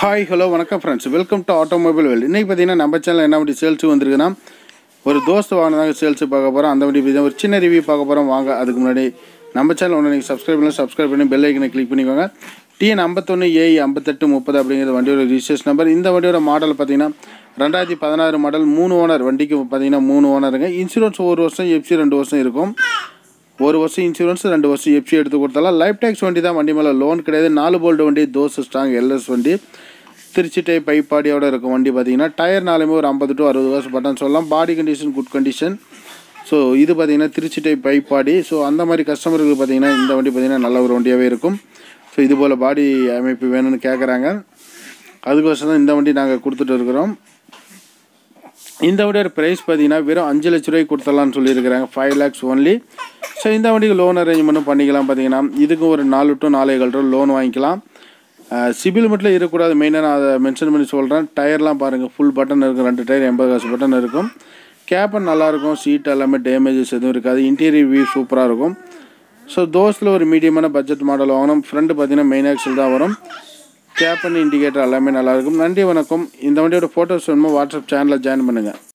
hi hello வணக்கம் friends welcome to automobile Vel இன்றைக்கி பார்த்தீங்கன்னா நம்ம சேனல் என்ன வண்டி சேல்ஸ் வந்திருக்குன்னா ஒரு தோஸ்து வாங்கினதாங்க சேல்ஸ் பார்க்க போகிறோம் அந்த வண்டி பற்றி ஒரு சின்ன ரிவ்யூ பார்க்க போகிறோம் வாங்க அதுக்கு முன்னாடி நம்ம சேனல் ஒன்று நீங்கள் சப்ஸ்கிரைப் பண்ணி சப்ஸ்கிரைப் பண்ணி பெல் ஐக்கனை கிளிக் பண்ணிக்கோங்க டிஎன் ஐம்பத்தொன்று ஏஐ ஐம்பத்தெட்டு முப்பது அப்படிங்கிற வண்டியோட ரிஜிஸ்ட்ரேஷன் நம்பர் இந்த வண்டியோட மாடல் பார்த்தீங்கன்னா ரெண்டாயிரத்தி பதினாறு மாடல் மூணு ஓனர் வண்டிக்கு பார்த்தீங்கன்னா மூணு ஓனருங்க இன்சூரன்ஸ் ஒரு வருஷம் எஃப்சி ரெண்டு வருஷம் இருக்கும் ஒரு வருஷம் இன்சூரன்ஸ் ரெண்டு வருஷம் எஃப்சி எடுத்து கொடுத்தாலும் லைஃப் டேக்ஸ் வண்டி தான் வண்டி மேலே லோன் கிடையாது நாலு போல்டு வண்டி தோசை ஸ்ட்ராங் எல்எஸ் வண்டி திருச்சி டை பைப்பாடியோட இருக்கும் வண்டி பார்த்தீங்கன்னா டயர் நாலுமே ஒரு ஐம்பது டு அறுபது வருஷம் பட்டன் சொல்லலாம் body condition good condition so இது பார்த்தீங்கன்னா திருச்சி டை பைப்பாடி ஸோ அந்த மாதிரி கஸ்டமருக்கு பார்த்தீங்கன்னா இந்த வண்டி பார்த்தீங்கன்னா நல்ல ஒரு வண்டியாகவே இருக்கும் ஸோ இது போல் பாடி அமைப்பு வேணும்னு கேட்குறாங்க அதுக்கோசரம் தான் இந்த வண்டி நாங்கள் கொடுத்துட்டு இருக்கிறோம் இந்த வண்டியோட ப்ரைஸ் பார்த்தீங்கன்னா வெறும் அஞ்சு லட்ச ரூபாய்க்கு கொடுத்துடலாம்னு சொல்லியிருக்கிறாங்க ஃபைவ் லேக்ஸ் ஒன்லி ஸோ இந்த வண்டிக்கு லோன் அரேஞ்ச்மெண்ட்டும் பண்ணிக்கலாம் பார்த்தீங்கன்னா இதுக்கும் ஒரு நாலு டு நாலேகால் ரூபா லோன் வாங்கிக்கலாம் சிபில் மட்டும் இருக்கக்கூடாது மெயினாக நான் அதை மென்ஷன் பண்ணி சொல்கிறேன் டயர்லாம் பாருங்கள் ஃபுல் பட்டன் இருக்கும் ரெண்டு டயர் எண்பது காசு பட்டன் இருக்கும் கேப்பன் நல்லாயிருக்கும் சீட் எல்லாமே டேமேஜஸ் எதுவும் இருக்காது இன்டீரியர் வியூ சூப்பராக இருக்கும் ஸோ தோஸ்தில் ஒரு மீடியமான பட்ஜெட் மாடல் வாங்கணும் ஃப்ரண்ட் பார்த்தீங்கன்னா மெயின் ஆக்சல் தான் வரும் கேப்பன் இண்டிகேட்டர் எல்லாமே நல்லாயிருக்கும் நன்றி வணக்கம் இந்த வண்டியோட ஃபோட்டோஸ் வேணுமோ வாட்ஸ்அப் சேனலில் ஜாயின் பண்ணுங்கள்